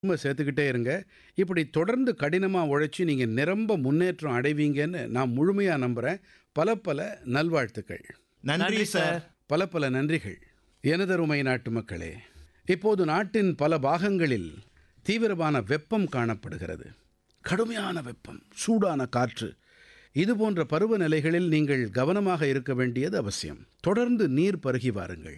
திரும்ப சேர்த்துக்கிட்டே இருங்க இப்படி தொடர்ந்து கடினமாக உழைச்சி நீங்கள் நிரம்ப முன்னேற்றம் அடைவீங்கன்னு நான் முழுமையாக நம்புகிறேன் பல பல நல்வாழ்த்துக்கள் நன்றி சார் பல பல நன்றிகள் எனதருமை நாட்டு மக்களே இப்போது நாட்டின் பல பாகங்களில் தீவிரமான வெப்பம் காணப்படுகிறது கடுமையான வெப்பம் சூடான காற்று இது போன்ற பருவநிலைகளில் நீங்கள் கவனமாக இருக்க வேண்டியது அவசியம் தொடர்ந்து நீர் பருகி வாருங்கள்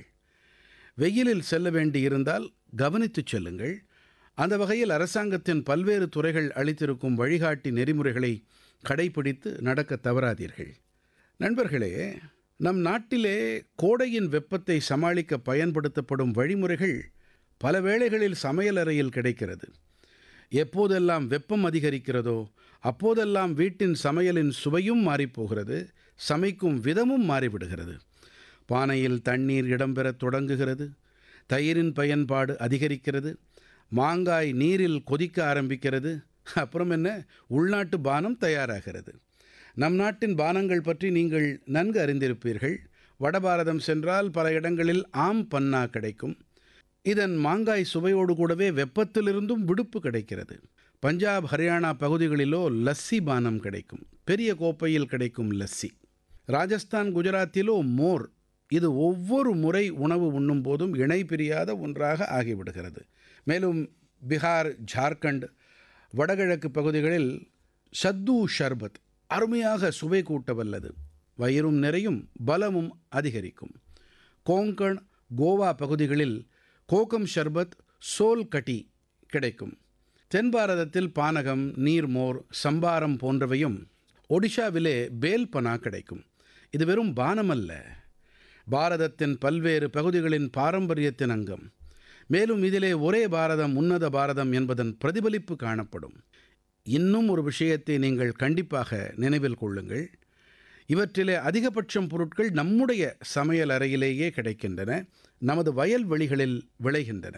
வெயிலில் செல்ல வேண்டியிருந்தால் கவனித்துச் செல்லுங்கள் அந்த வகையில் அரசாங்கத்தின் பல்வேறு துறைகள் அளித்திருக்கும் வழிகாட்டி நெறிமுறைகளை கடைபிடித்து நடக்க தவறாதீர்கள் நண்பர்களே நம் நாட்டிலே கோடையின் வெப்பத்தை சமாளிக்க பயன்படுத்தப்படும் வழிமுறைகள் பல வேளைகளில் சமையலறையில் கிடைக்கிறது எப்போதெல்லாம் வெப்பம் அதிகரிக்கிறதோ அப்போதெல்லாம் வீட்டின் சமையலின் சுவையும் மாறிப்போகிறது சமைக்கும் விதமும் மாறிவிடுகிறது பானையில் தண்ணீர் இடம்பெறத் தொடங்குகிறது தயிரின் பயன்பாடு அதிகரிக்கிறது மாங்காய் நீரில் கொதிக்க ஆரம்பிக்கிறது அப்புறம் என்ன உள்நாட்டு பானம் தயாராகிறது நம் நாட்டின் பானங்கள் பற்றி நீங்கள் நன்கு அறிந்திருப்பீர்கள் வடபாரதம் சென்றால் பல இடங்களில் ஆம் பன்னா கிடைக்கும் இதன் மாங்காய் சுவையோடு கூடவே வெப்பத்திலிருந்தும் விடுப்பு கிடைக்கிறது பஞ்சாப் ஹரியானா பகுதிகளிலோ லஸ்ஸி பானம் கிடைக்கும் பெரிய கோப்பையில் கிடைக்கும் லஸ்ஸி ராஜஸ்தான் குஜராத்திலோ மோர் இது ஒவ்வொரு முறை உணவு உண்ணும் போதும் இணை பிரியாத ஒன்றாக ஆகிவிடுகிறது மேலும் பீகார் ஜார்க்கண்ட் வடகிழக்கு பகுதிகளில் சத்து ஷர்பத் அருமையாக சுவை கூட்ட வல்லது வயிறும் நிறையும் பலமும் அதிகரிக்கும் கோங்கண் கோவா பகுதிகளில் கோகம் ஷர்பத் சோல் கட்டி கிடைக்கும் தென் பாரதத்தில் பானகம் நீர்மோர் சம்பாரம் போன்றவையும் ஒடிஷாவிலே பேல்பனா கிடைக்கும் இது வெறும் பானமல்ல பாரதத்தின் பல்வேறு பகுதிகளின் பாரம்பரியத்தின் அங்கம் மேலும் இதிலே ஒரே பாரதம் உன்னத பாரதம் என்பதன் பிரதிபலிப்பு காணப்படும் இன்னும் ஒரு விஷயத்தை நீங்கள் கண்டிப்பாக நினைவில் கொள்ளுங்கள் இவற்றிலே அதிகபட்சம் பொருட்கள் நம்முடைய சமையல் அறையிலேயே கிடைக்கின்றன நமது வயல்வெளிகளில் விளைகின்றன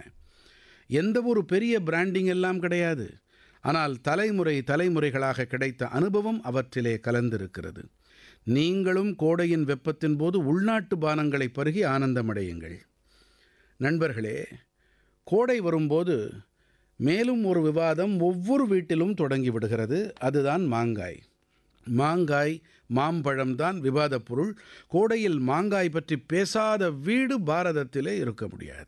எந்த ஒரு பெரிய பிராண்டிங் எல்லாம் கிடையாது ஆனால் தலைமுறை தலைமுறைகளாக கிடைத்த அனுபவம் அவற்றிலே கலந்திருக்கிறது நீங்களும் கோடையின் வெப்பத்தின் போது உள்நாட்டு பானங்களை பருகி ஆனந்தமடையுங்கள் நண்பர்களே கோடை வரும்போது மேலும் ஒரு விவாதம் ஒவ்வொரு வீட்டிலும் தொடங்கி விடுகிறது அதுதான் மாங்காய் மாங்காய் மாம்பழம்தான் விவாதப் பொருள் கோடையில் மாங்காய் பற்றி பேசாத வீடு பாரதத்திலே இருக்க முடியாது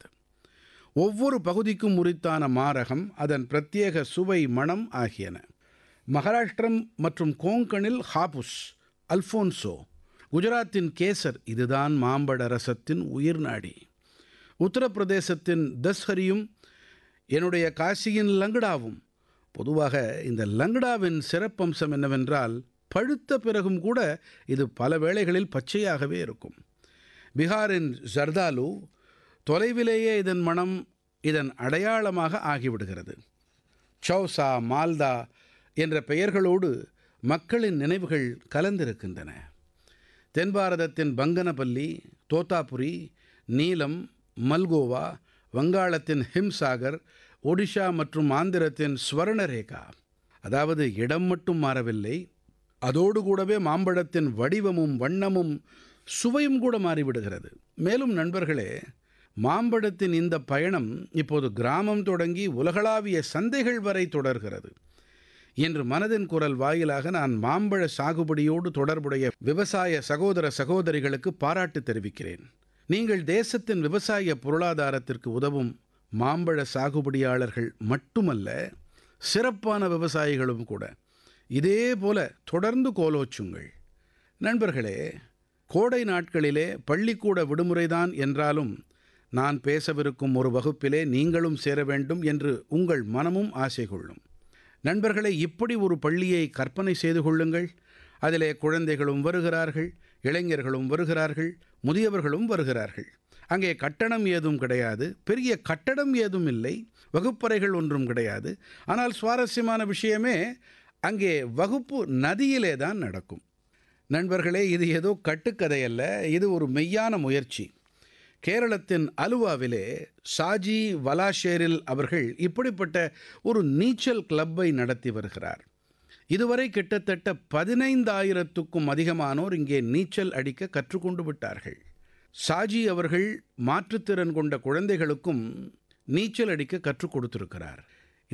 ஒவ்வொரு பகுதிக்கும் உரித்தான மாரகம் அதன் பிரத்யேக சுவை மணம் ஆகியன மகாராஷ்டிரம் மற்றும் கோங்கனில் ஹாபுஸ் அல்ஃபோன்சோ குஜராத்தின் கேசர் இதுதான் மாம்பழ ரசத்தின் உயிர்நாடி உத்தரப்பிரதேசத்தின் தஸ்ஹரியும் என்னுடைய காசியின் லங்கடாவும் பொதுவாக இந்த லங்கடாவின் சிறப்பம்சம் என்னவென்றால் பழுத்த பிறகும் கூட இது பல வேளைகளில் பச்சையாகவே இருக்கும் பீகாரின் ஜர்தாலு தொலைவிலேயே இதன் மனம் இதன் அடையாளமாக ஆகிவிடுகிறது சௌசா மால்தா என்ற பெயர்களோடு மக்களின் நினைவுகள் கலந்திருக்கின்றன தென் பாரதத்தின் பங்கனபல்லி தோத்தாபுரி நீலம் மல்கோவா வங்காளத்தின் ஹிம்சாகர் ஒடிஷா மற்றும் ஆந்திரத்தின் ஸ்வர்ணரேகா அதாவது இடம் மட்டும் மாறவில்லை அதோடு கூடவே மாம்பழத்தின் வடிவமும் வண்ணமும் சுவையும் கூட மாறிவிடுகிறது மேலும் நண்பர்களே மாம்பழத்தின் இந்த பயணம் இப்போது கிராமம் தொடங்கி உலகளாவிய சந்தைகள் வரை தொடர்கிறது இன்று மனதின் குரல் வாயிலாக நான் மாம்பழ சாகுபடியோடு தொடர்புடைய விவசாய சகோதர சகோதரிகளுக்கு பாராட்டு தெரிவிக்கிறேன் நீங்கள் தேசத்தின் விவசாய பொருளாதாரத்திற்கு உதவும் மாம்பழ சாகுபடியாளர்கள் மட்டுமல்ல சிறப்பான விவசாயிகளும் கூட இதே போல தொடர்ந்து கோலோச்சுங்கள் நண்பர்களே கோடை நாட்களிலே பள்ளிக்கூட விடுமுறைதான் என்றாலும் நான் பேசவிருக்கும் ஒரு வகுப்பிலே நீங்களும் சேர வேண்டும் என்று உங்கள் மனமும் ஆசை கொள்ளும் நண்பர்களே இப்படி ஒரு பள்ளியை கற்பனை செய்து கொள்ளுங்கள் அதிலே குழந்தைகளும் வருகிறார்கள் இளைஞர்களும் வருகிறார்கள் முதியவர்களும் வருகிறார்கள் அங்கே கட்டணம் ஏதும் கிடையாது பெரிய கட்டடம் ஏதும் இல்லை வகுப்பறைகள் ஒன்றும் கிடையாது ஆனால் சுவாரஸ்யமான விஷயமே அங்கே வகுப்பு நதியிலே தான் நடக்கும் நண்பர்களே இது ஏதோ கட்டுக்கதை அல்ல இது ஒரு மெய்யான முயற்சி கேரளத்தின் அலுவாவிலே சாஜி வலாஷேரில் அவர்கள் இப்படிப்பட்ட ஒரு நீச்சல் கிளப்பை நடத்தி வருகிறார் இதுவரை கிட்டத்தட்ட பதினைந்தாயிரத்துக்கும் அதிகமானோர் இங்கே நீச்சல் அடிக்க கற்றுக்கொண்டு விட்டார்கள் சாஜி அவர்கள் மாற்றுத்திறன் கொண்ட குழந்தைகளுக்கும் நீச்சல் அடிக்க கற்றுக் கொடுத்திருக்கிறார்